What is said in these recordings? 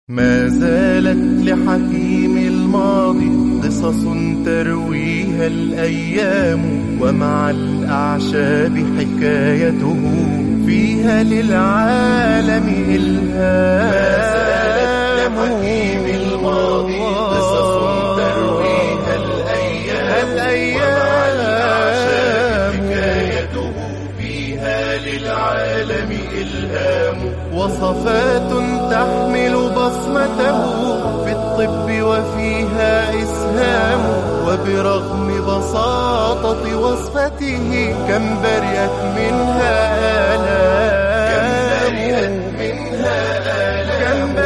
ما زالت لحكيم الماضي قصص ترويها الأيام ومع الأعشاب حكايته فيها للعالم إلهام ما زالت لحكيم الماضي قصص ترويها الأيام ومع الأعشاب حكايته فيها للعالم إلهام وصفات تحمل بصمته في الطب وفيها إسهام وبرغم بساطة وصفته كم برئت منها آلام كم برئت منها آلام كم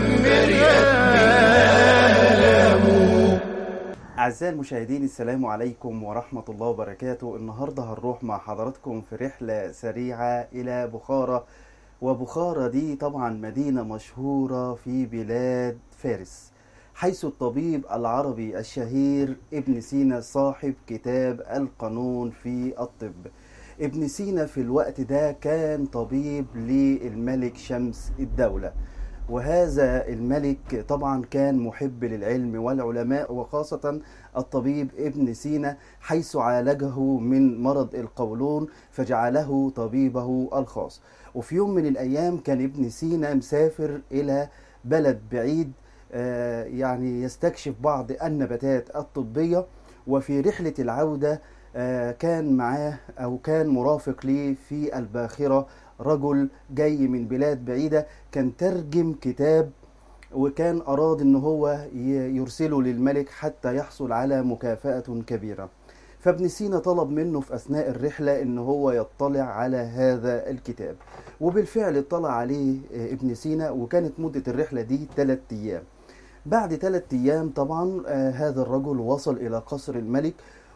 برئت منها آلام أعزائي المشاهدين السلام عليكم ورحمة الله وبركاته النهاردة هنروح مع حضراتكم في رحلة سريعة إلى بخارى وبخارى دي طبعا مدينة مشهورة في بلاد فارس حيث الطبيب العربي الشهير ابن سينا صاحب كتاب القانون في الطب ابن سينا في الوقت ده كان طبيب للملك شمس الدولة وهذا الملك طبعا كان محب للعلم والعلماء وخاصة الطبيب ابن سينا حيث عالجه من مرض القولون فجعله طبيبه الخاص وفي يوم من الأيام كان ابن سينا مسافر إلى بلد بعيد آه، يعني يستكشف بعض النباتات الطبية وفي رحلة العودة آه، كان معاه أو كان مرافق ليه في الباخرة رجل جاي من بلاد بعيدة كان ترجم كتاب وكان أراد إن هو ي- يرسله للملك حتى يحصل على مكافأة كبيرة فابن سينا طلب منه في أثناء الرحلة إن هو يطلع على هذا الكتاب وبالفعل اطلع عليه آه، ابن سينا وكانت مدة الرحلة دي ثلاثة أيام بعد ثلاثة أيام طبعا آه، هذا الرجل وصل إلى قصر الملك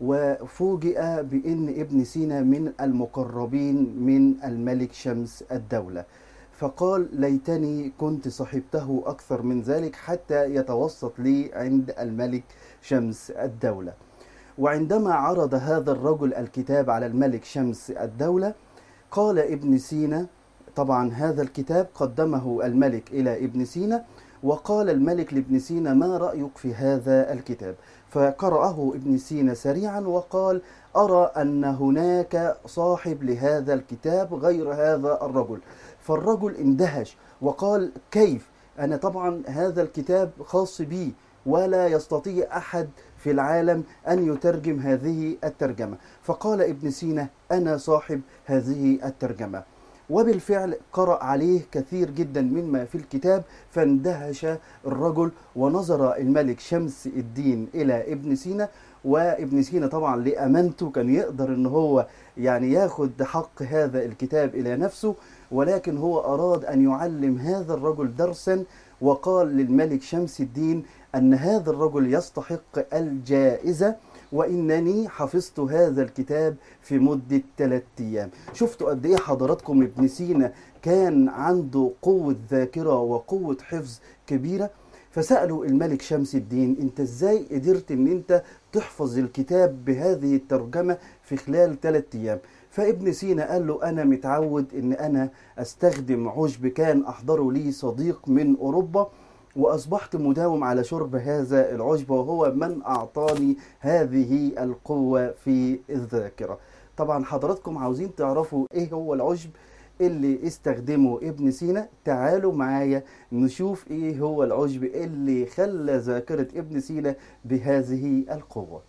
وفوجئ بأن ابن سينا من المقربين من الملك شمس الدولة فقال ليتني كنت صحبته أكثر من ذلك حتى يتوسط لي عند الملك شمس الدولة وعندما عرض هذا الرجل الكتاب على الملك شمس الدولة قال ابن سينا طبعا هذا الكتاب قدمه الملك إلى ابن سينا وقال الملك لابن سينا ما رأيك في هذا الكتاب فقرأه ابن سينا سريعا وقال أرى أن هناك صاحب لهذا الكتاب غير هذا الرجل فالرجل اندهش وقال كيف أنا طبعا هذا الكتاب خاص بي ولا يستطيع أحد في العالم أن يترجم هذه الترجمة فقال ابن سينا أنا صاحب هذه الترجمة وبالفعل قرأ عليه كثير جدا مما في الكتاب فاندهش الرجل ونظر الملك شمس الدين إلى ابن سينا وابن سينا طبعا لأمانته كان يقدر ان هو يعني ياخد حق هذا الكتاب إلى نفسه ولكن هو أراد أن يعلم هذا الرجل درسا وقال للملك شمس الدين أن هذا الرجل يستحق الجائزة وإنني حفظت هذا الكتاب في مدة ثلاثة أيام شفتوا قد إيه حضراتكم ابن سينا كان عنده قوة ذاكرة وقوة حفظ كبيرة فسألوا الملك شمس الدين انت ازاي قدرت ان انت تحفظ الكتاب بهذه الترجمة في خلال ثلاثة ايام فابن سينا قال له انا متعود ان انا استخدم عشب كان احضره لي صديق من اوروبا واصبحت مداوم على شرب هذا العشب وهو من اعطاني هذه القوة في الذاكرة طبعا حضراتكم عاوزين تعرفوا ايه هو العشب اللي استخدمه ابن سينا تعالوا معايا نشوف ايه هو العشب اللي خلى ذاكرة ابن سينا بهذه القوة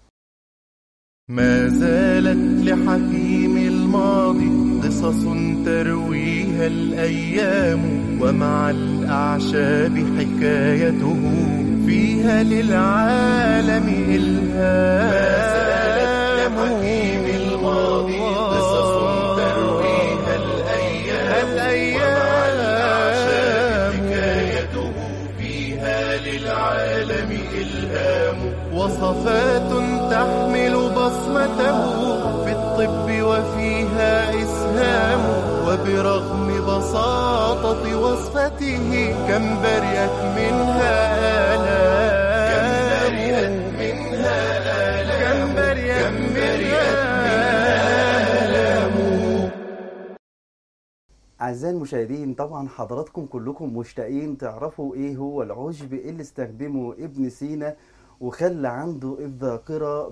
ما زالت لحكيم الماضي قصص ترويها الأيام ومع الأعشاب حكايته فيها للعالم إلهام ما زالت لحكيم الماضي قصص ترويها الأيام, ومع الأعشاب حكايته فيها للعالم إلهام وصفات تحمل بصمته في الطب وفيها إسهام وبرغم بساطة وصفته كم برئت منها آلام كم برئت منها آلام كم برئت منها آلام أعزائي المشاهدين طبعا حضراتكم كلكم مشتاقين تعرفوا إيه هو العشب اللي استخدمه ابن سينا وخلى عنده الذاكرة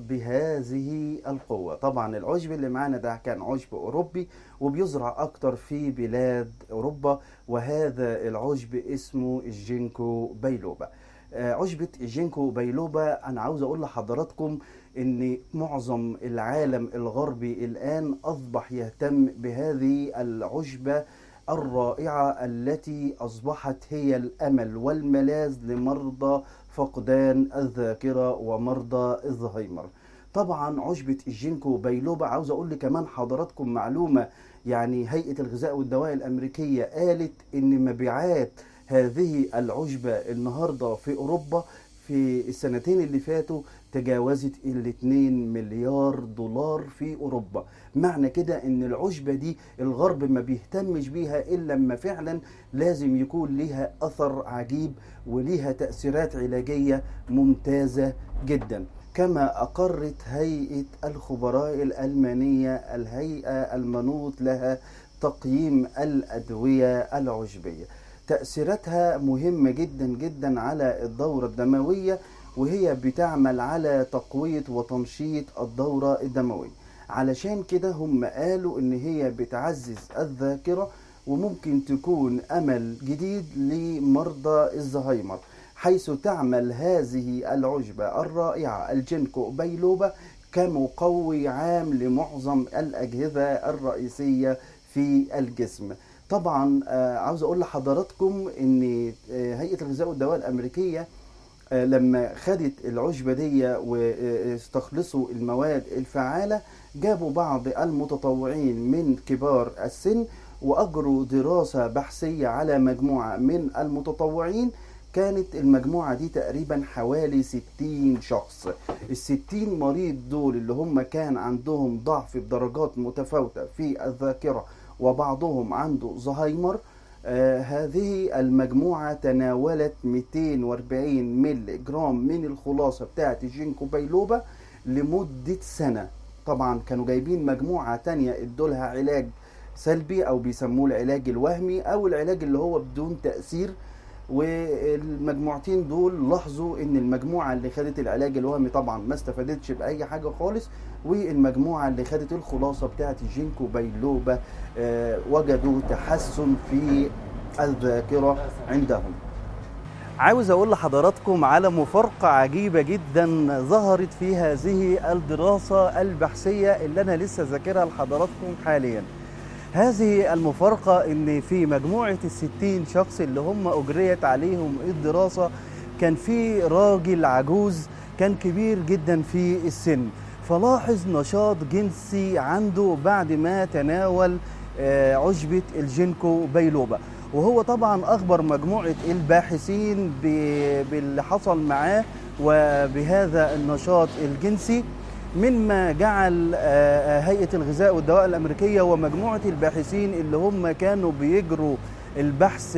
بهذه القوة طبعا العشب اللي معانا ده كان عشب أوروبي وبيزرع أكتر في بلاد أوروبا وهذا العشب اسمه الجينكو بيلوبا آه، عشبة الجينكو بيلوبا أنا عاوز أقول لحضراتكم ان معظم العالم الغربي الان اصبح يهتم بهذه العشبه الرائعه التي اصبحت هي الامل والملاذ لمرضى فقدان الذاكره ومرضى الزهايمر طبعا عشبة الجينكو بيلوبا عاوز اقول لي كمان حضراتكم معلومة يعني هيئة الغذاء والدواء الامريكية قالت ان مبيعات هذه العشبة النهاردة في اوروبا في السنتين اللي فاتوا تجاوزت ال 2 مليار دولار في اوروبا معنى كده ان العشبة دي الغرب ما بيهتمش بيها الا لما فعلا لازم يكون ليها اثر عجيب وليها تأثيرات علاجية ممتازة جدا كما أقرت هيئة الخبراء الألمانية الهيئة المنوط لها تقييم الأدوية العشبية تأثيراتها مهمة جدا جدا على الدورة الدموية وهي بتعمل على تقوية وتنشيط الدورة الدموية علشان كده هم قالوا ان هي بتعزز الذاكرة وممكن تكون امل جديد لمرضى الزهايمر حيث تعمل هذه العشبة الرائعة الجينكو بيلوبا كمقوي عام لمعظم الأجهزة الرئيسية في الجسم طبعا آه، عاوز اقول لحضراتكم ان آه، هيئة الغذاء والدواء الامريكية آه، لما خدت العشبة دي واستخلصوا المواد الفعالة جابوا بعض المتطوعين من كبار السن وأجروا دراسة بحثية على مجموعة من المتطوعين كانت المجموعة دي تقريبا حوالي 60 شخص الستين مريض دول اللي هم كان عندهم ضعف بدرجات متفاوتة في الذاكرة وبعضهم عنده زهايمر آه هذه المجموعة تناولت 240 ملي جرام من الخلاصة بتاعة الجينكو بيلوبا لمدة سنة طبعا كانوا جايبين مجموعة تانية ادولها علاج سلبي او بيسموه العلاج الوهمي او العلاج اللي هو بدون تأثير والمجموعتين دول لاحظوا ان المجموعة اللي خدت العلاج الوهمي طبعا ما استفادتش بأي حاجة خالص والمجموعة اللي خدت الخلاصة بتاعة الجينكو بيلوبا آه وجدوا تحسن في الذاكرة عندهم عاوز اقول لحضراتكم على مفارقة عجيبة جدا ظهرت في هذه الدراسة البحثية اللي انا لسه ذاكرها لحضراتكم حاليا هذه المفارقة ان في مجموعة الستين شخص اللي هم اجريت عليهم الدراسة كان في راجل عجوز كان كبير جدا في السن فلاحظ نشاط جنسي عنده بعد ما تناول آه، عشبة الجينكو بيلوبا وهو طبعا أخبر مجموعة الباحثين ب- باللي حصل معاه وبهذا النشاط الجنسي مما جعل آه، هيئة الغذاء والدواء الأمريكية ومجموعة الباحثين اللي هم كانوا بيجروا البحث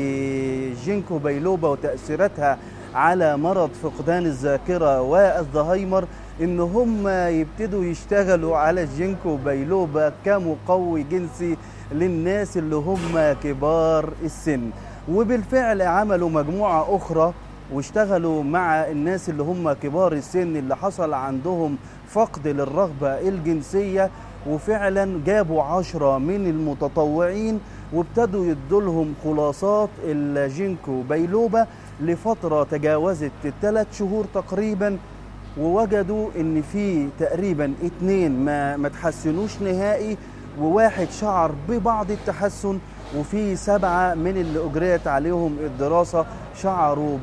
في جينكو بيلوبا وتأثيراتها على مرض فقدان الذاكرة والزهايمر ان هم يبتدوا يشتغلوا على الجينكو بيلوبا كمقوي جنسي للناس اللي هم كبار السن وبالفعل عملوا مجموعة أخرى واشتغلوا مع الناس اللي هم كبار السن اللي حصل عندهم فقد للرغبة الجنسية وفعلا جابوا عشرة من المتطوعين وابتدوا يدولهم خلاصات الجينكو بيلوبا لفترة تجاوزت الثلاث شهور تقريبا ووجدوا ان في تقريبا اتنين ما ما تحسنوش نهائي وواحد شعر ببعض التحسن وفي سبعة من اللي أجريت عليهم الدراسة شعروا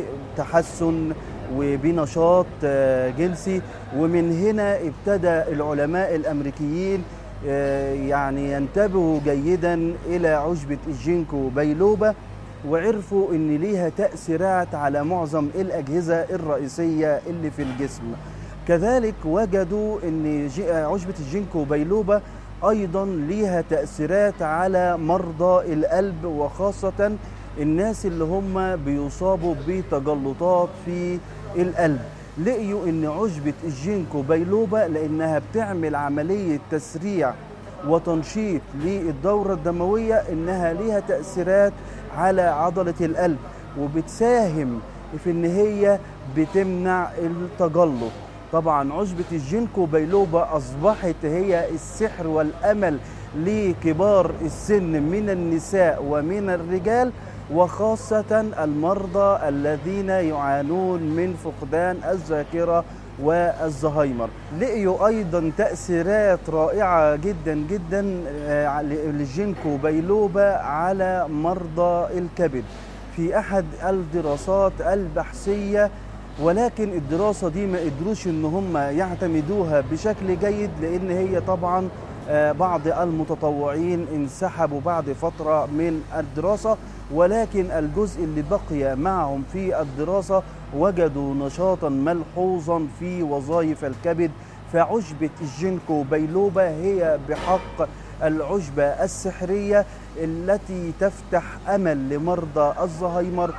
بتحسن وبنشاط آه، جنسي ومن هنا ابتدى العلماء الأمريكيين آه، يعني ينتبهوا جيدا إلى عشبة الجينكو بيلوبا وعرفوا ان ليها تأثيرات على معظم الأجهزة الرئيسية اللي في الجسم كذلك وجدوا ان جي- عشبة الجينكو بيلوبا ايضا ليها تأثيرات على مرضى القلب وخاصة الناس اللي هم بيصابوا بتجلطات في القلب لقيوا ان عشبة الجينكو بيلوبا لانها بتعمل عملية تسريع وتنشيط للدورة الدموية إنها ليها تأثيرات على عضلة القلب وبتساهم في إن هي بتمنع التجلط طبعا عشبة الجينكو بيلوبا أصبحت هي السحر والأمل لكبار السن من النساء ومن الرجال وخاصة المرضى الذين يعانون من فقدان الذاكرة والزهايمر لقيوا أيضا تأثيرات رائعة جدا جدا آه، للجينكو بيلوبا على مرضى الكبد في أحد الدراسات البحثية ولكن الدراسة دي ما قدروش ان هم يعتمدوها بشكل جيد لان هي طبعا آه، بعض المتطوعين انسحبوا بعد فترة من الدراسة ولكن الجزء اللي بقي معهم في الدراسة وجدوا نشاطا ملحوظا في وظائف الكبد فعشبة الجينكو بيلوبا هي بحق العشبة السحرية التي تفتح أمل لمرضى الزهايمر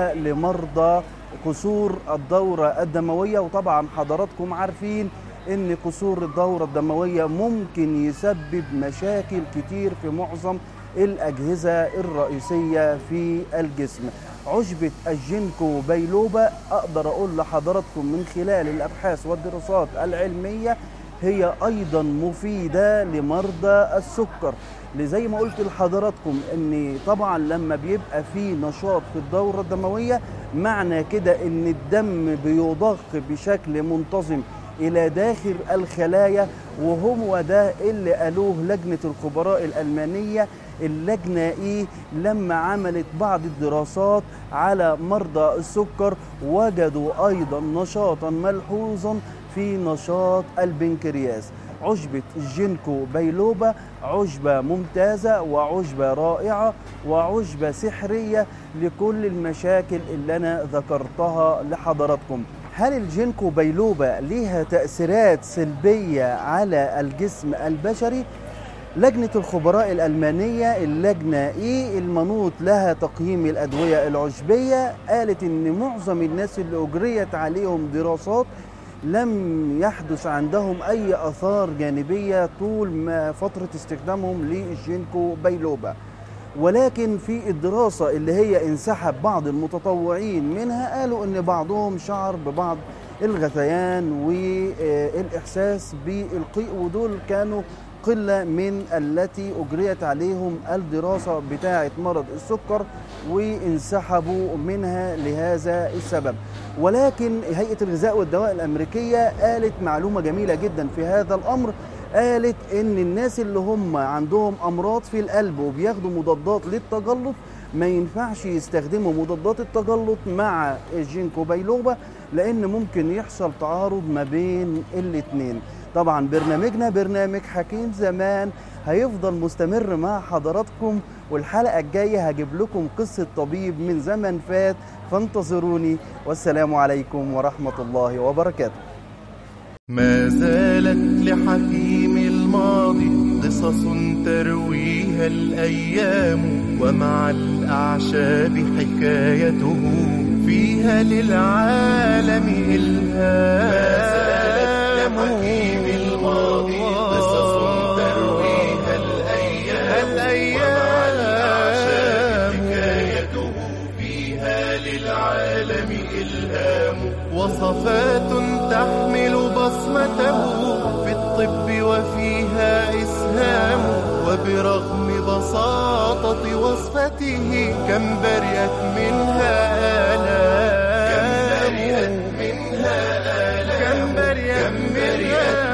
ولمرضى قصور الدورة الدموية وطبعا حضراتكم عارفين ان قصور الدورة الدموية ممكن يسبب مشاكل كتير في معظم الأجهزة الرئيسية في الجسم عشبة الجينكو بيلوبا أقدر أقول لحضراتكم من خلال الأبحاث والدراسات العلمية هي أيضا مفيدة لمرضى السكر لزي ما قلت لحضراتكم ان طبعا لما بيبقى في نشاط في الدورة الدموية معنى كده ان الدم بيضخ بشكل منتظم الى داخل الخلايا وهو ده اللي قالوه لجنة الخبراء الألمانية اللجنة إيه لما عملت بعض الدراسات على مرضى السكر وجدوا أيضا نشاطا ملحوظا في نشاط البنكرياس عشبة الجينكو بيلوبا عشبة ممتازة وعشبة رائعة وعشبة سحرية لكل المشاكل اللي أنا ذكرتها لحضراتكم هل الجينكو بيلوبا ليها تأثيرات سلبية على الجسم البشري؟ لجنة الخبراء الألمانية اللجنة إيه المنوط لها تقييم الأدوية العشبية قالت إن معظم الناس اللي أجريت عليهم دراسات لم يحدث عندهم أي آثار جانبية طول ما فترة استخدامهم للجينكو بيلوبا ولكن في الدراسة اللي هي انسحب بعض المتطوعين منها قالوا ان بعضهم شعر ببعض الغثيان والإحساس بالقيء ودول كانوا قلة من التي أجريت عليهم الدراسة بتاعة مرض السكر وانسحبوا منها لهذا السبب ولكن هيئة الغذاء والدواء الأمريكية قالت معلومة جميلة جدا في هذا الأمر قالت ان الناس اللي هم عندهم امراض في القلب وبياخدوا مضادات للتجلط ما ينفعش يستخدموا مضادات التجلط مع الجينكو بيلوبا لان ممكن يحصل تعارض ما بين الاثنين طبعا برنامجنا برنامج حكيم زمان هيفضل مستمر مع حضراتكم والحلقة الجاية هجيب لكم قصة طبيب من زمن فات فانتظروني والسلام عليكم ورحمة الله وبركاته ما زالت لحكيم الماضي قصص ترويها الأيام ومع الأعشاب حكايته فيها للعالم إلهام ما زالت لحكيم الماضي قصص ترويها الأيام ومع الأعشاب حكايته فيها للعالم إلهام وصفات تحمل بصمته في الطب وفيها إسهام وبرغم بساطة وصفته كم برئت منها آلام كم برئت منها آلام كم برئت منها